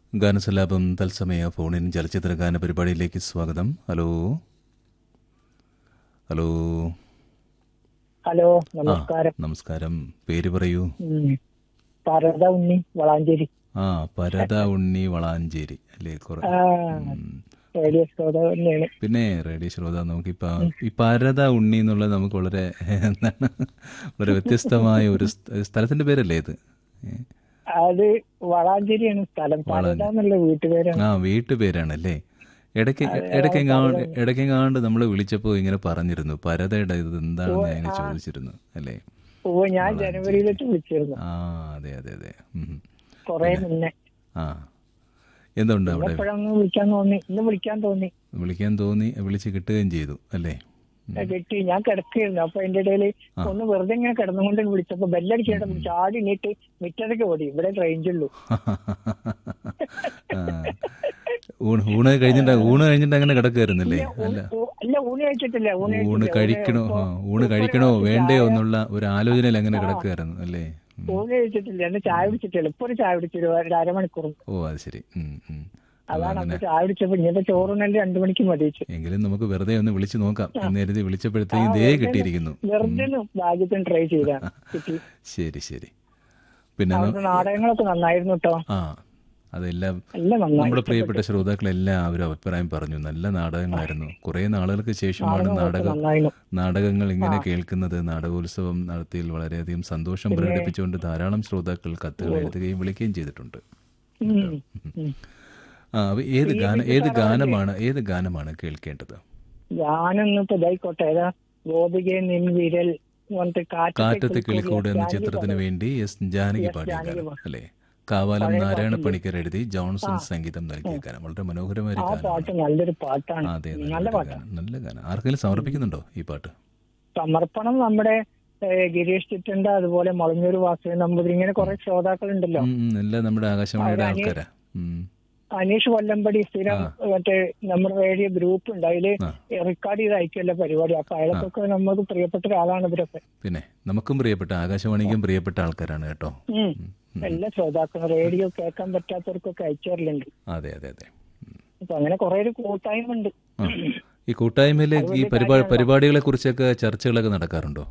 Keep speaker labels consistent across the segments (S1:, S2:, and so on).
S1: ഗാനസലാപം തത്സമയ ഫോണിൻ ചലച്ചിത്ര ഗാന പരിപാടിയിലേക്ക് സ്വാഗതം ഹലോ ഹലോ
S2: ഹലോ
S1: ആ
S2: നമസ്കാരം
S1: നമസ്കാരം പേര് പറയൂ
S2: ഉം. പാരത ഉണ്ണി വളാഞ്ചേരി
S1: ആ പരത ഉണ്ണി വളാഞ്ചേരി അല്ലേ കുറെ
S2: ആ റേഡിയോ ശ്രോതാവ് തന്നെയാണ്
S1: പിന്നെ റേഡിയോ ശ്രോത നമുക്ക് ഇപ്പൊ ഈ പരത ഉണ്ണി എന്നുള്ളത് നമുക്ക് വളരെ എന്താണ് വളരെ വ്യത്യസ്തമായ ഒരു സ്ഥ- സ്ഥലത്തിന്റെ പേരല്ലേ ഇത് ഏ?
S2: അത് വളാഞ്ചേരിയാണ് സ്ഥലം പാരത എന്നുള്ള വീട്ടുപേരാണ്
S1: ആ വീട്ടുപേരാണല്ലേ ഇടയ്ക്ക് ഇടയ്ക്കെങ്ങാണ്ട് ഇടയ്ക്കെങ്ങാണ്ട് നമ്മൾ വിളിച്ചപ്പോൾ ഇങ്ങനെ പറഞ്ഞിരുന്നു പരതയുടെ ഇത് എന്താണെന്ന് ഞാൻ ഇങ്ങനെ ചോദിച്ചിരുന്നു അല്ലേ
S2: ഓ ഞാൻ ജനുവരിയിലേക്ക് വിളിച്ചിരുന്നു
S1: ആ അതെ അതെ അതെ ഉം.
S2: കൊറേ മുന്നേ
S1: ആ എന്തുണ്ട് അവിടെ
S2: എപ്പോഴൊന്ന് വിളിക്കാൻ തോന്നി ഇന്ന് വിളിക്കാൻ തോന്നി
S1: വിളിക്കാൻ തോന്നി വിളിച്ച് കിട്ടുകയും ചെയ്തു അല്ലേ ഉം.
S2: കിട്ടി ഞാൻ കിടക്കുകയായിരുന്നു അപ്പൊ എന്റെ ഇടയിൽ ഒന്ന് വെറുതെ ഇങ്ങനെ കിടന്നുകൊണ്ട് വിളിച്ചപ്പോ ബെല്ലടിച്ചേട്ട വിളിച്ചു ആദ്യം നീട്ട് മിറ്റതൊക്കെ ഓടി ഇവിടെ റേഞ്ച് ഉള്ളൂ
S1: ആ. ഊണ് ഊണ് കഴിഞ്ഞിട്ട് ഊണ് കഴിഞ്ഞിട്ട് അങ്ങനെ കിടക്കുമായിരുന്നല്ലേ അല്ല
S2: ഊ- അല്ല ഊണ് കഴിച്ചിട്ടില്ല ഊണ്
S1: ഊണ് കഴിക്കണോ ആ, ഊണ് കഴിക്കണോ വേണ്ടയോ എന്നുള്ള ഒരു ആലോചനയിൽ അങ്ങനെ കിടക്കുമായിരുന്നു അല്ലേ ഉം.
S2: ഊണ് കഴിച്ചിട്ടില്ല എന്നെ ചായ കുടിച്ചിട്ടില്ല ഇപ്പൊ ഒരു ചായ കുടിച്ചു ഒരു അരമണിക്കൂർ
S1: ഓ അത് ശരി ഉം, ഉം.
S2: അതാണ് അപ്പൊ ചായ കുടിച്ചപ്പോ ഇങ്ങനത്തെ ചോറുണ്ണല് രണ്ടു മണിക്ക് മതിച്ചു
S1: എങ്കിലും നമുക്ക് വെറുതെ ഒന്ന് വിളിച്ചു നോക്കാം എന്ന് കരുതി വിളിച്ചപ്പോഴത്തേക്കും ഇതേ കിട്ടിയിരിക്കുന്നു
S2: വെറുതെ ഒന്ന് ഭാഗ്യത്തിന് ട്രൈ ചെയ്താണ് കിട്ടി
S1: ശരി ശരി പിന്നെ ന-
S2: അവിടുത്തെ നാടകങ്ങളൊക്കെ നന്നായിരുന്നു കേട്ടോ
S1: ആ അതെല്ലാം
S2: നല്ല നന്നായി
S1: നമ്മുടെ പ്രിയപ്പെട്ട ശ്രോതാക്കളെല്ലാം അവരും അഭിപ്രായം പറഞ്ഞു നല്ല നാടകങ്ങളായിരുന്നു കുറേ നാളുകൾക്ക് ശേഷമാണ് നാടകം
S2: നന്നായിരുന്നു
S1: നാടകങ്ങൾ ഇങ്ങനെ കേൾക്കുന്നത് നാടകോത്സവം നടത്തിയതിൽ വളരെയധികം സന്തോഷം പ്രകടിപ്പിച്ചുകൊണ്ട് ധാരാളം ശ്രോതാക്കൾ കത്തുകൾ എഴുതുകയും വിളിക്കുകയും ചെയ്തിട്ടുണ്ട്
S2: ഉം. ഉം.
S1: ആ അപ്പൊ ഏത് ഗാനം ഏത് ഗാനമാണ് ഏത് ഗാനമാണ് കേൾക്കേണ്ടത്
S2: ഞാനൊന്ന് ഇപ്പൊ ഇതായിക്കോട്ടെ ഏതാ ഗോപികെ നിൻ വിരൽ പറഞ്ഞിട്ട്
S1: കാറ്റത്തെ
S2: കാറ്റത്തെ
S1: കിളിക്കൂട് എന്ന ചിത്രത്തിന് വേണ്ടി എസ് ജാനകി പാടിയ ഗാനം അല്ലേ കാവാലം നാരായണ പണിക്കർ എഴുതി ജോൺസൺ സംഗീതം നൽകിയ ഗാനം വളരെ മനോഹരമായ ഒരു
S2: ആ
S1: ഗാനം
S2: പാട്ട് നല്ലൊരു പാട്ടാണ്
S1: അതെ
S2: നല്ല
S1: നല്ല
S2: പാട്ടാണ്
S1: ഗാനം നല്ല ഗാനം ആർക്കെങ്കിലും സമർപ്പിക്കുന്നുണ്ടോ ഈ പാട്ട്
S2: സമർപ്പണം നമ്മുടെ ഏഹ്, ഗിരീഷ് ചിറ്റന്റെ അതുപോലെ മുളഞ്ഞൂർ വാസുദേവൻ നമ്പൂതിരി ഇങ്ങനെ കുറെ ശ്രോതാക്കളുണ്ടല്ലോ
S1: ഉം, ഉം, എല്ലാം നമ്മുടെ ആകാശവാണിയുടെ ആൾക്കാരാ ഉം.
S2: അനീഷ് കൊല്ലമ്പടി സ്ഥിരം മറ്റേ നമ്മുടെ റേഡിയോ ഗ്രൂപ്പ് ഉണ്ട് അതില്
S1: ആ.
S2: റെക്കോർഡ് ചെയ്ത് അയക്കല്ല പരിപാടി അപ്പൊ അയാൾക്കൊക്കെ നമുക്ക് പ്രിയപ്പെട്ട ഒരാളാണ് ഇവരൊക്കെ
S1: പിന്നെ നമുക്കും പ്രിയപ്പെട്ട ആകാശവാണിക്കും പ്രിയപ്പെട്ട ആൾക്കാരാണ് കേട്ടോ
S2: ഉം. എല്ലാ ശ്രോതാക്കളും റേഡിയോ കേൾക്കാൻ പറ്റാത്തവർക്കൊക്കെ അയച്ചു
S1: അതെ അതെ അതെ ഉം.
S2: അപ്പൊ അങ്ങനെ കുറെ ഒരു കൂട്ടായ്മ ഉണ്ട്
S1: ആ. ഈ കൂട്ടായ്മയിൽ ഈ പരിപാടി പരിപാടികളെ കുറിച്ചൊക്കെ ചർച്ചകളൊക്കെ നടക്കാറുണ്ടോ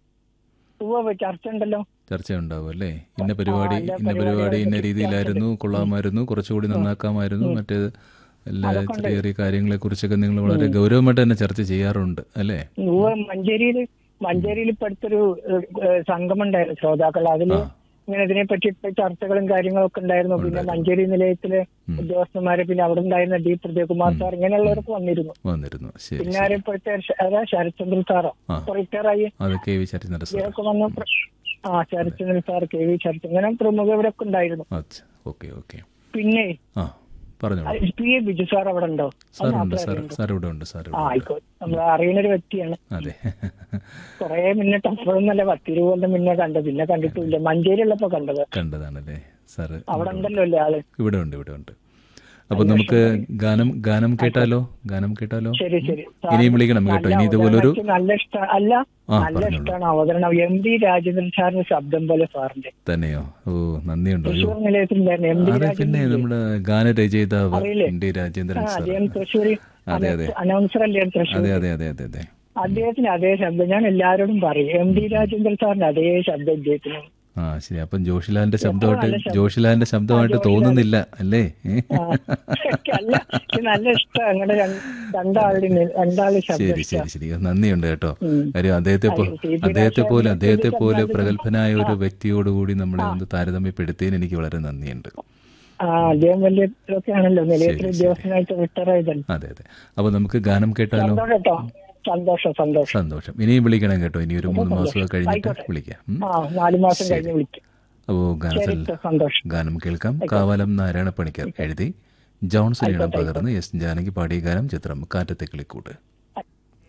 S2: ഉവ്വ് ചർച്ച ഉണ്ടല്ലോ
S1: ചർച്ച ഉണ്ടാവും അല്ലേ ഇന്ന പരിപാടി ഇന്ന പരിപാടി ഇന്ന രീതിയിലായിരുന്നു കൊള്ളാമായിരുന്നു കുറച്ചുകൂടി നന്നാക്കാമായിരുന്നു മറ്റേ എല്ലാ ചെറിയ ചെറിയ കാര്യങ്ങളെ കുറിച്ചൊക്കെ നിങ്ങൾ വളരെ ഗൗരവമായിട്ട് തന്നെ ചർച്ച ചെയ്യാറുണ്ട് അല്ലേ
S2: ഉവ്വ് മഞ്ചേരിയിൽ മഞ്ചേരിയിൽ ഇപ്പൊ അടുത്തൊരു ഏഹ്, സംഗമം ഉണ്ടായിരുന്നു ശ്രോതാക്കൾ അതില് ഇങ്ങനെ ഇതിനെ പറ്റി ഇപ്പൊ ചർച്ചകളും കാര്യങ്ങളൊക്കെ ഉണ്ടായിരുന്നു പിന്നെ മഞ്ചേരി നിലയത്തിലെ ഉദ്യോഗസ്ഥന്മാര് പിന്നെ അവിടെ ഉണ്ടായിരുന്ന ഡി പ്രദീപകുമാർ സാർ ഇങ്ങനെയുള്ളവരൊക്കെ വന്നിരുന്നു
S1: വന്നിരുന്നു ശരി
S2: പിന്നെ ആരും ഇപ്പോഴത്തെ ശ- ആരാ ശരത്ചന്ദ്രൻ സാറോ
S1: ആ.
S2: ഇപ്പൊ റിട്ടയർ ആയി
S1: അത് കെ വി ചരിത്ര സാർ
S2: ഇവരൊക്കെ വന്ന പ്ര- ആ Sarathchandran sir K V Sarath ഇങ്ങനെ പ്രമുഖവരൊക്കെ ഉണ്ടായിരുന്നു
S1: അച്ഛ ഓക്കെ ഓക്കെ
S2: പിന്നെ
S1: ആ പറഞ്ഞോളൂ
S2: S P A Biju sir അവിടെ ഉണ്ടോ
S1: സാറുണ്ട് സാർ സാർ ഇവിടെ ഉണ്ട് സാർ
S2: ആ
S1: ഇവിടെ ഉണ്ട്.
S2: ആയിക്കോട്ടെ നമ്മൾ അറിയുന്ന ഒരു വ്യക്തിയാണ്
S1: അതെ
S2: കൊറേ മുന്നേ ടഫറൊന്നല്ല പത്തിരുപത് കൊല്ലം മുന്നേ കണ്ടത് പിന്നെ കണ്ടിട്ടില്ല മഞ്ചേരി ഉള്ളപ്പോ കണ്ടത്
S1: കണ്ടതാണല്ലേ സാറ്
S2: അവിടെ ഉണ്ടല്ലോ അല്ലേ ആള്
S1: ഇവിടെ ഉണ്ട് ഇവിടെ ഉണ്ട് അപ്പൊ നമുക്ക് ഗാനം ഗാനം കേട്ടാലോ ഗാനം കേട്ടാലോ
S2: ശരി ശരി സാർ
S1: ഇനിയും വിളിക്കണം കേട്ടോ ഇനി ഇതുപോലൊരു
S2: എനിക്ക് നല്ല ഇഷ്ട അല്ല
S1: ആ,
S2: നല്ല
S1: പറഞ്ഞോളൂ.
S2: ഇഷ്ടമാണ് അവതരണം എം ഡി രാജേന്ദ്രൻ സാറിന്റെ ശബ്ദം പോലെ സാറിന്റെ
S1: തന്നെയോ ഓ നന്ദിയുണ്ടോ അയ്യോ
S2: തൃശ്ശൂർ നിലയത്തിലുണ്ടായിരുന്നു എം ഡി
S1: അതെ പിന്നെ നമ്മുടെ ഗാനരചയിതാവ്
S2: അറിയില്ലേ?
S1: എൻ ഡി രാജേന്ദ്രൻ സാർ
S2: അദ്ദേഹം തൃശ്ശൂർ
S1: അതെ, അതെ.
S2: അനൗൺസർ അല്ലേ തൃശ്ശൂർ
S1: അതെ അതെ അതെ അതെ അതെ
S2: അദ്ദേഹത്തിന് അതേ ശബ്ദം ഞാൻ എല്ലാവരോടും പറയും എം ഡി രാജേന്ദ്രൻ സാറിന്റെ അതേ ശബ്ദം ഇദ്ദേഹത്തിന്
S1: ആ ശരി അപ്പം ജോഷിലാലിന്റെ ശബ്ദമായിട്ട് ജോഷിലാലിന്റെ ശബ്ദമായിട്ട് തോന്നുന്നില്ല അല്ലേ ഏ?
S2: ആ. അല്ല എനിക്ക് നല്ല ഇഷ്ടം അങ്ങനെ രണ്ടാളുടെ രണ്ടാളുടെ ശബ്ദം
S1: ശരി ശരി ശരി നന്ദിയുണ്ട് കേട്ടോ
S2: ഉം.
S1: കാര്യം അദ്ദേഹത്തെ പോ-
S2: അയ്യോ, സി പി
S1: അദ്ദേഹത്തെ പോലെ
S2: രാജശേഖരൻ
S1: അദ്ദേഹത്തെ പോലെ
S2: ശബ്ദം
S1: പ്രഗത്ഭനായ ഒരു വ്യക്തിയോടുകൂടി നമ്മളെ ഒന്ന് താരതമ്യപ്പെടുത്തിയതിന് എനിക്ക് വളരെ നന്ദിയുണ്ട്
S2: ആ അദ്ദേഹം വലിയ ഇതൊക്കെ ആണല്ലോ നിലയത്തിൽ ഉദ്യോഗസ്ഥനായിട്ട് റിട്ടയർ ആയതല്ലേ
S1: അതെ അതെ അപ്പൊ നമുക്ക് ഗാനം കേട്ടാലോ
S2: സന്തോഷം കേട്ടോ സന്തോഷം സന്തോഷം
S1: സന്തോഷം ഇനിയും വിളിക്കണം കേട്ടോ ഇനി ഒരു മൂന്ന് മാസമൊക്കെ കഴിഞ്ഞിട്ട് വിളിക്കാം ഉം.
S2: ആ നാലു മാസം കഴിഞ്ഞ് വിളിക്കും
S1: അപ്പോ ഗാനത്തിൽ
S2: ശരി ഇട്ടോ, സന്തോഷം
S1: ഗാനം കേൾക്കാം കാവാലം നാരായണ പണിക്കർ എഴുതി ജോൺസൺ ഇടം പകർന്ന് എസ് ജാനകി പാടിയ ഗാനം ചിത്രം കാറ്റത്തെ കിളിക്കൂട്